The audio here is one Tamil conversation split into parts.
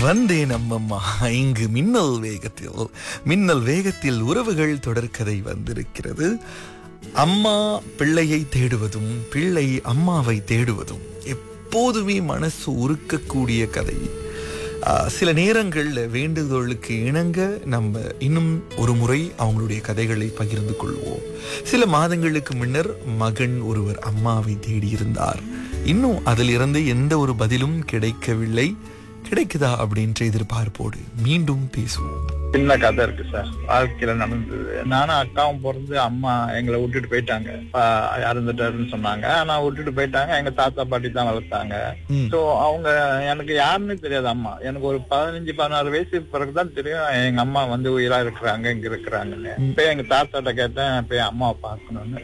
வந்தேன் அம்மம்மா இங்கு மின்னல் வேகத்தில் மின்னல் வேகத்தில் உறவுகள் தொடர்கதை வந்திருக்கிறது அம்மா பிள்ளையை தேடுவதும் பிள்ளை அம்மாவை தேடுவதும் எப்போதுமே மனசு உருக்கக்கூடிய கதை ஆஹ், சில நேரங்கள்ல வேண்டுதலுக்கு இணங்க நம்ம இன்னும் ஒரு முறை அவங்களுடைய கதைகளை பகிர்ந்து கொள்வோம் சில மாதங்களுக்கு முன்னர் மகன் ஒருவர் அம்மாவை தேடியிருந்தார் இன்னும் அதிலிருந்து எந்த ஒரு பதிலும் கிடைக்கவில்லை கிடைக்குதா அப்படின்ற எதிர்பார்ப்போடு மீண்டும் பேசுவோம் சின்ன கதை இருக்கு சார் வாழ்க்கையில நடந்தது நானும் அக்காவும் பிறந்து அம்மா எங்களை விட்டுட்டு போயிட்டாங்க அப்பா இறந்துட்டாருன்னு சொன்னாங்க ஆனா விட்டுட்டு போயிட்டாங்க எங்க தாத்தா பாட்டி தான் வளர்த்தாங்க ம். சோ அவங்க எனக்கு யாருன்னு தெரியாது அம்மா எனக்கு ஒரு பதினஞ்சு பதினாறு வயசு பிறகுதான் தெரியும் எங்க அம்மா வந்து உயிரா இருக்கிறாங்க இங்க இருக்கிறாங்கன்னு இப்ப எங்க தாத்தாட்ட கேட்டேன் போய் அம்மாவை பார்க்கணும்னு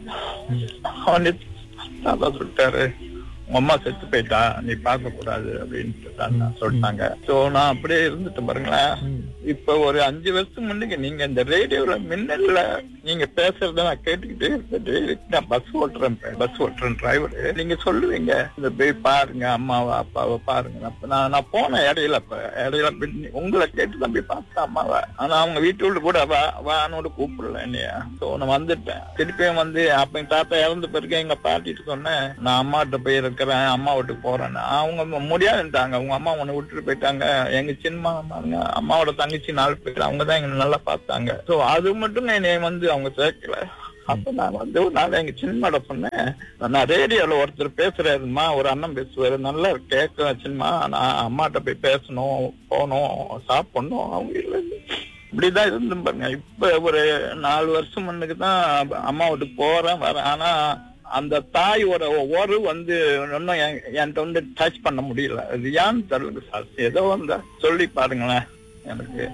அவனே தாத்தா சொல்லிட்டாரு உங்க அம்மா செத்து போயிட்டா நீ பார்க்க கூடாது அப்படின்னு சொல்லிட்டாங்க சோ நான் அப்படியே இருந்துட்டு பாருங்களேன் இப்ப ஒரு அஞ்சு வருஷம் முன்னுக்கு நீங்க இந்த ரேடியோல மின்னல்ல நீங்க பேசுறத நான் கேட்டுக்கிட்டே இருந்தேன் daily. நான் பஸ் ஓட்டுறேன் பஸ் ஓட்டுறேன் டிரைவர் நீங்க சொல்லுவீங்க இந்த போய் பாருங்க அம்மாவை அப்பாவை பாருங்க அப்ப நான் நான் போனேன் இடையில இப்ப இடையில பின்னி- உங்களை கேட்டு தான் போய் பார்த்தேன் அம்மாவை ஆனா அவங்க வீட்டுள்ள கூட வா வானோட கூப்பிடல என்னைய சோ நான் வந்துட்டேன் திருப்பியும் வந்து அப்ப எங்க தாத்தா இறந்த பிறகு எங்க பாட்டிட்டு சொன்னேன் நான் அம்மாட்ட போய் இருக்கிறேன் அம்மா வீட்டுக்கு போறேன்னு அவங்க முடியாதுன்ட்டாங்க உங்க அம்மா உன்னை விட்டுட்டு போயிட்டாங்க எங்க சின்ன பாருங்க அம்மாவோட தங்கச்சி நாலு பேர் அவங்க தான் எங்களை நல்லா பார்த்தாங்க சோ அது மட்டும் என்னை வந்து அவங்க சேர்க்கல அப்ப நான் வந்து ஒரு நாள் எங்க சின்னமாட சொன்னேன் நான் ரேடியோல ஒருத்தர் பேசுறாருமா ஒரு அண்ணன் பேசுவாரு நல்லா கேட்க சின்னமா நான் அம்மாட்ட போய் பேசணும் போகணும் சாப்பிடணும் அவங்க இல்லை இப்படிதான் இருந்தும் பாருங்க இப்ப ஒரு நாலு வருஷம் முன்னுக்கு தான் அம்மா வீட்டுக்கு போறேன் வரேன் ஆனா அந்த தாயோட ஒரு வந்து இன்னும் என்- என்கிட்ட வந்து டச் பண்ண முடியல அது ஏன்னு தெரியல சார் ஏதோ வந்து சொல்லி பாருங்களேன் எனக்கு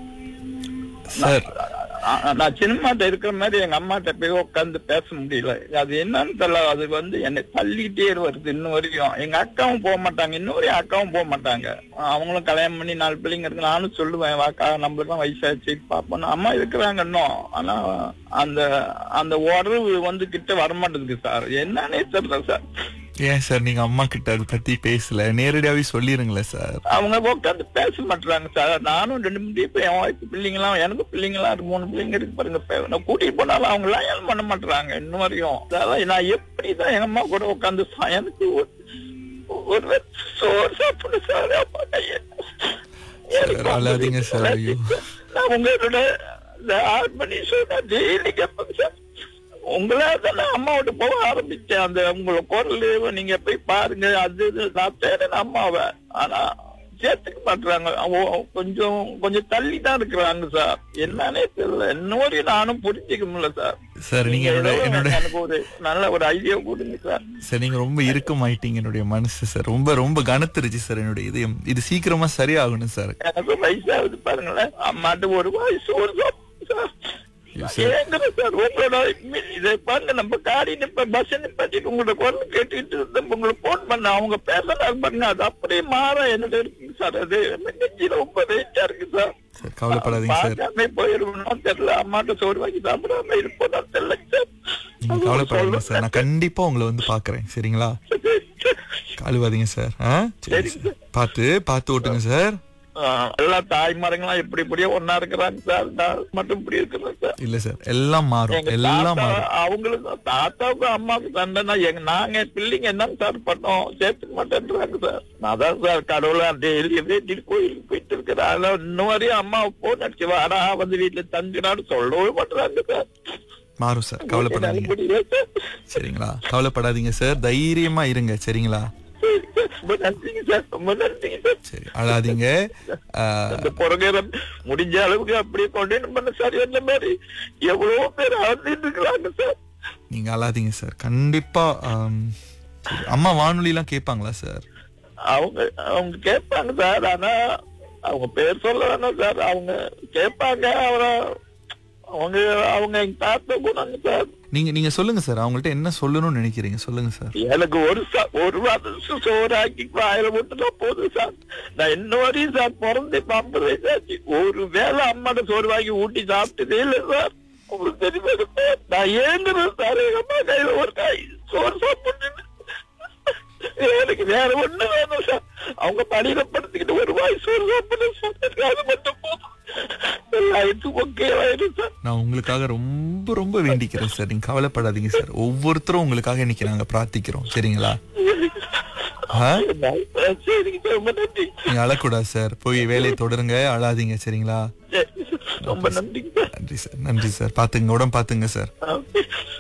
சார் நான் நான் சினிமாட்ட இருக்கிற மாதிரி எங்க அம்மாட்ட போய் உட்காந்து பேச முடியல அது என்னன்னு தெரியல அது வந்து என்னை தள்ளிட்டே வருது இன்னும் வரைக்கும் எங்க அக்காவும் போக மாட்டாங்க இன்னும் வரையும் அக்காவும் போக மாட்டாங்க அவங்களும் கல்யாணம் பண்ணி நாலு பிள்ளைங்க இருக்கு நானும் சொல்லுவேன் வாக்கா நம்மளுக்கு தான் வயசாச்சு பாப்போம் அம்மா இருக்கிறாங்க இன்னும் ஆனா அந்த அந்த உறவு வந்து கிட்ட வரமாட்டேங்குது சார் என்னன்னே தெரியல சார் ஏன் சார் நீங்க அம்மா கிட்ட அதை பத்தி பேசல நேரடியாவே சொல்லிருங்களேன் சார் அவங்க உட்காந்து பேச மாட்டாங்க சார் நானும் ரெண்டு மூணு இப்ப என் வாய்ப்பு பிள்ளைங்களாம் எனக்கு பிள்ளைங்களாம் இருக்கு மூணு பிள்ளைங்க இருக்கு பாருங்க இப்ப நான் கூட்டிட்டு போனாலும் அவங்க எல்லாம் ஏன் பண்ண மாட்டாங்க இன்னும் வரையும் அதாவது நான் எப்படிதான் எங்க அம்மா கூட உட்காந்து எனக்கு ஒரு ஒரு வேளை சோறு சாப்பிடணும் சார் அப்பா கையை எனக்கு சார், அழாதீங்க சார், ஐயோ. நான் உங்களோட இந்த ஆறு மணி ஷோ நான் டெய்லி கேட்பேன் சார் உங்களா தான் நான் அம்மாவோட போக ஆரம்பிச்சேன் அந்த உங்களை குரல் நீங்க போய் பாருங்க அது இது நான் தேடுறேன் அம்மாவை ஆனா சேர்த்துக்க மாட்டாங்க கொஞ்சம் கொஞ்சம் தள்ளி தான் இருக்கிறாங்க சார் என்னன்னே தெரியல இன்னும் வரையும் நானும் புரிஞ்சுக்க முடியல சார் சார் நீங்க என்னோட ஏதோ என்னோட எனக்கு ஒரு நல்ல ஒரு ஐடியா கொடுங்க சார் சார் நீங்க ரொம்ப இறுக்கமாயிட்டீங்க என்னுடைய மனசு சார் ரொம்ப ரொம்ப கனத்துருச்சு சார் என்னுடைய இதயம் இது சீக்கிரமா சரியாகணும் சார் எனக்கு வயசாகுது பாருங்களேன் அம்மாட்ட ஒரு வயசு ஒரு சாப்பிடு சார் Yes, sir. ஏங்குற சார் உங்களோட இ- இதை பாருங்க நம்ம காடி நிப்ப பஸ் நிப்பாட்டிட்டு உங்களோட குரல் கேட்டுக்கிட்டு இருந்தேன் உங்களுக்கு போன் பண்ண அவங்க பேசுறாங்க பாருங்க அது அப்படியே மாற என்னோட இருக்குங்க சார் அது நெஞ்சு ரொம்ப வெயிட்டா இருக்கு சார் சார் கவலைப்படாதீங்க சார் பார்க்காம போயிருக்கணும் தெரியல அம்மாட்ட சோறு வாங்கி சாப்பிடாம இருப்போம் தெரியல சார் நீங்க கவலைப்படாதீங்க சார் நான் கண்டிப்பா உங்களை வந்து பாக்குறேன் சரிங்களா கழுவாதீங்க சார் ஆ சரி சார் பார்த்து பார்த்து ஓட்டுங்க சார் ஆஹ் எல்லா தாய்மாரங்களும் எப்படி இப்படியே ஒன்னா இருக்கிறாங்க சார் நான் மட்டும் இப்படி இருக்கிறேன் சார் இல்ல சார் எல்லாம் மாறும் எங்க எல்லாம் தாத்தா மாறும் அவங்களுக்கு தாத்தாவுக்கும் அம்மாவுக்கு சண்டைனா எங்க நாங்க பிள்ளைங்க என்னங்க சார் பண்ணோம் சேர்த்துக்க மாட்டேன்றாங்க சார் நான் அதான் சார் கடவுளா டெய்லி வேண்டிட்டு கோயிலுக்கு போயிட்டு இருக்கிறேன் அதெல்லாம் இன்னும் வரையும் அம்மா போன் அடிச்சு வாடா வந்து வீட்டுல தங்குறான்னு சொல்லவே மாட்டுறாங்க சார் மாறும் சார் கவலைப்படாதீங்க முடியல சார் சரிங்களா கவலைப்படாதீங்க சார் தைரியமா இருங்க சரிங்களா சரி சார். ரொம்ப நன்றிங்க சார் ரொம்ப நன்றிங்க சார் சரி அழாதீங்க ஆ, அந்த புறகரம் முடிஞ்ச அளவுக்கு அப்படியே கொண்டு பண்ண சார் என்ன மாதிரி எவ்வளவோ பேர் அழுந்துட்டு இருக்கிறாங்க சார் நீங்க அழாதீங்க சார் கண்டிப்பா ஆம், சரி. அம்மா வானொலி எல்லாம் கேட்பாங்களா சார் அவங்க அவங்க கேட்பாங்க சார் ஆனா அவங்க பேர் சொல்ல வேணாம் சார் அவங்க கேட்பாங்க அவரை அவங்க அவங்க எங்க தாத்தா போனாங்க சார் நீங்க நீங்க சொல்லுங்க சார் அவங்கள்ட்ட என்ன சொல்லணும்னு நினைக்கிறீங்க சொல்லுங்க சார் எனக்கு ஒரு சா- ஒரு வருஷம் சோறாக்கி வாயில விட்டுனா போதும் சார் நான் இன்ன வரையும் சார் பிறந்து இப்ப ஐம்பது வயசாச்சு ஒரு வேளை அம்மாட்ட சோறு வாங்கி ஊட்டி சாப்பிட்டதே இல்லை சார் உங்களுக்கு தெரியுமா சார் நான் ஏங்குறேன் சார் எங்க அம்மா கையில ஒரு காய் சோறு சாப்பிட்டு எனக்கு வேற ஒண்ணு வேணும் சார் அவங்க பணியில படுத்துக்கிட்டு ஒரு வாய் சோறு சாப்பிடணும் சார் எனக்கு அது மட்டும் போதும் எல்லாத்துக்கும் ஓகே ஆயிடும் சார் நான் உங்களுக்காக ரொம்ப ரொம்ப வேண்டிக்கிறேன் சார் நீங்க கவலைப்படாதீங்க சார் ஒவ்வொருத்தரும் உங்களுக்காக இன்னைக்கு நாங்க பிரார்த்திக்கிறோம் சரிங்களா ஆ? சரிங்க சார் ரொம்ப நன்றி நீங்க அழக்கூடாது சார் போய் வேலையை தொடருங்க அழாதீங்க சரிங்களா சரி சார் ரொம்ப நன்றிங்க சார் நன்றி சார் நன்றி சார் பாத்துங்க உடம்பு பாத்துங்க சார் ஆ.